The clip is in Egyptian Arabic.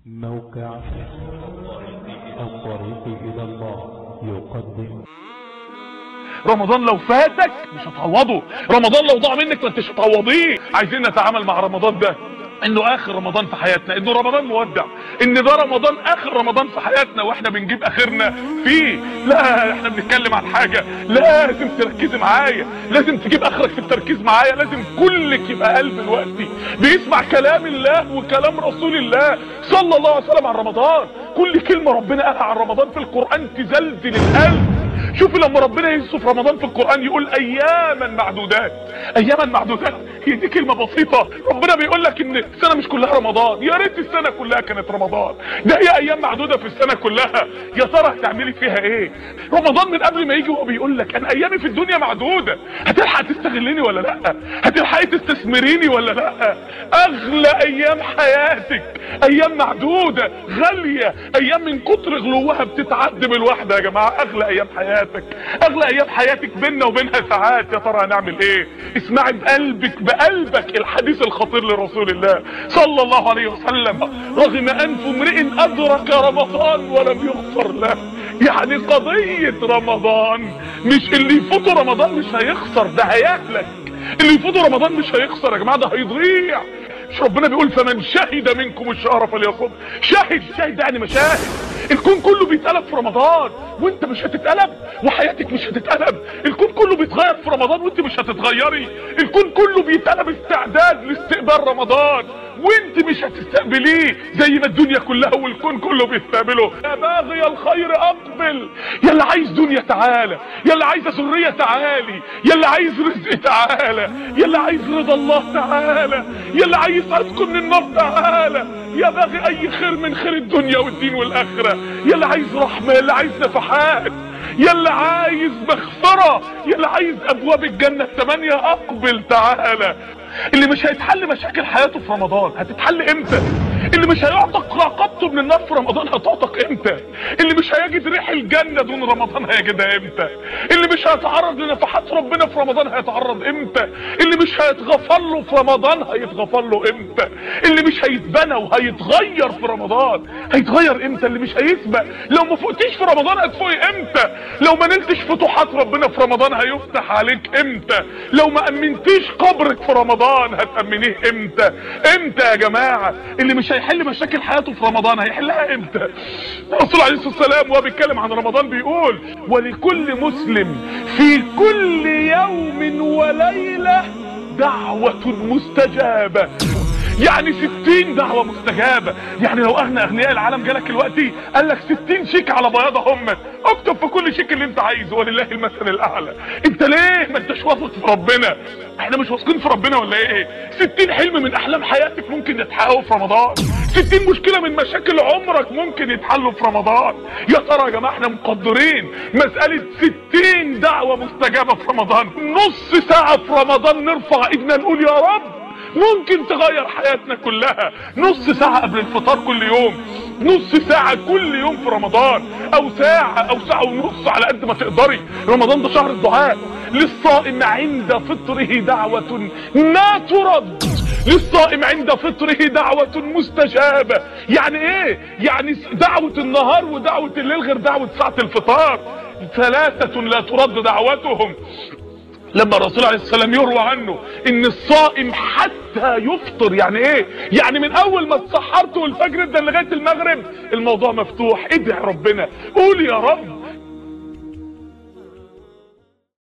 موقع الطريق إلى الله يقدم رمضان لو فاتك مش هتعوضه رمضان لو ضاع منك ما انتش هتعوضيه عايزين نتعامل مع رمضان ده انه اخر رمضان في حياتنا انه رمضان مودع ان ده رمضان اخر رمضان في حياتنا واحنا بنجيب اخرنا فيه لا احنا بنتكلم عن حاجة لازم تركزي معايا لازم تجيب اخرك في التركيز معايا لازم كلك يبقى قلب دلوقتي بيسمع كلام الله وكلام رسول الله صلى الله عليه وسلم عن رمضان كل كلمة ربنا قالها عن رمضان في القرآن تزلزل القلب شوف لما ربنا يوصف رمضان في القرآن يقول اياما معدودات اياما معدودات هي دي كلمة بسيطة ربنا بيقول لك ان السنة مش كلها رمضان يا ريت السنة كلها كانت رمضان ده هي ايام معدودة في السنة كلها يا ترى هتعملي فيها ايه رمضان من قبل ما يجي هو بيقول لك انا ايامي في الدنيا معدودة هتلحق تستغلني ولا لا هتلحقي تستثمريني ولا لا اغلى ايام حياتك ايام معدودة غالية ايام من كتر غلوها بتتعد بالواحدة يا جماعة اغلى ايام حياتك اغلى ايام حياتك بيننا وبينها ساعات يا ترى هنعمل ايه اسمعي بقلبك بقلبك الحديث الخطير لرسول الله صلى الله عليه وسلم رغم انف امرئ ادرك رمضان ولم يغفر له يعني قضية رمضان مش اللي يفوت رمضان مش هيخسر ده هيهلك اللي يفوت رمضان مش هيخسر يا جماعة ده هيضيع مش ربنا بيقول فمن شهد منكم الشهر فليصم شاهد شاهد يعني مشاهد الكون كله بيتقلب في رمضان وانت مش هتتقلب وحياتك مش هتتقلب الكون كله بيتغير في رمضان وانت مش هتتغيري الكون كله بيتقلب استعداد لاستقبال رمضان وانت مش هتستقبليه زي ما الدنيا كلها والكون كله بيستقبله يا باغي الخير اقبل يا اللي عايز دنيا تعالى يا اللي عايز ذريه تعالي يا اللي عايز رزق تعالى يا اللي عايز رضا الله تعالى يا اللي عايز عتق من النار تعالى يا باغي اي خير من خير الدنيا والدين والاخره يا اللي عايز رحمه يا اللي عايز نفحات يا اللي عايز مغفره يا اللي عايز ابواب الجنه الثمانيه اقبل تعالى اللي مش هيتحل مشاكل حياته في رمضان هتتحل امتى اللي مش هيعتق رقبته من النار في رمضان هتعتق امتى اللي مش هيجد ريح الجنة دون رمضان هيجدها امتى اللي مش هيتعرض لنفحات ربنا في رمضان هيتعرض امتى اللي مش هيتغفر له في رمضان هيتغفر له امتى اللي مش هيتبنى وهيتغير في رمضان هيتغير امتى اللي مش هيسبق لو ما فوقتيش في رمضان هتفوقي امتى لو ما نلتش فتوحات ربنا في رمضان هيفتح عليك امتى لو ما امنتيش قبرك في رمضان هتأمنيه امتى امتى يا جماعة اللي مش هيحل مشاكل حياته في رمضان هيحلها امتى الرسول عليه الصلاة والسلام وهو بيتكلم عن رمضان بيقول ولكل مسلم في كل يوم وليلة دعوة مستجابة يعني ستين دعوة مستجابة يعني لو اغنى اغنياء العالم جالك دلوقتي قال لك ستين شيك على بياضة هم اكتب في كل شيك اللي انت عايزه ولله المثل الاعلى انت ليه ما انتش واثق في ربنا احنا مش واثقين في ربنا ولا ايه ستين حلم من احلام حياتك ممكن يتحققوا في رمضان ستين مشكلة من مشاكل عمرك ممكن يتحلوا في رمضان يا ترى يا جماعة احنا مقدرين مسألة ستين دعوة مستجابة في رمضان نص ساعة في رمضان نرفع ايدنا نقول يا رب ممكن تغير حياتنا كلها نص ساعة قبل الفطار كل يوم نص ساعة كل يوم في رمضان او ساعة او ساعة ونص على قد ما تقدري رمضان ده شهر الدعاء للصائم عند فطره دعوة لا ترد للصائم عند فطره دعوة مستجابة يعني ايه يعني دعوة النهار ودعوة الليل غير دعوة ساعة الفطار ثلاثة لا ترد دعوتهم لما الرسول عليه السلام يروى عنه ان الصائم حتى يفطر يعني ايه يعني من اول ما اتسحرت والفجر ده لغايه المغرب الموضوع مفتوح ادعي ربنا قول يا رب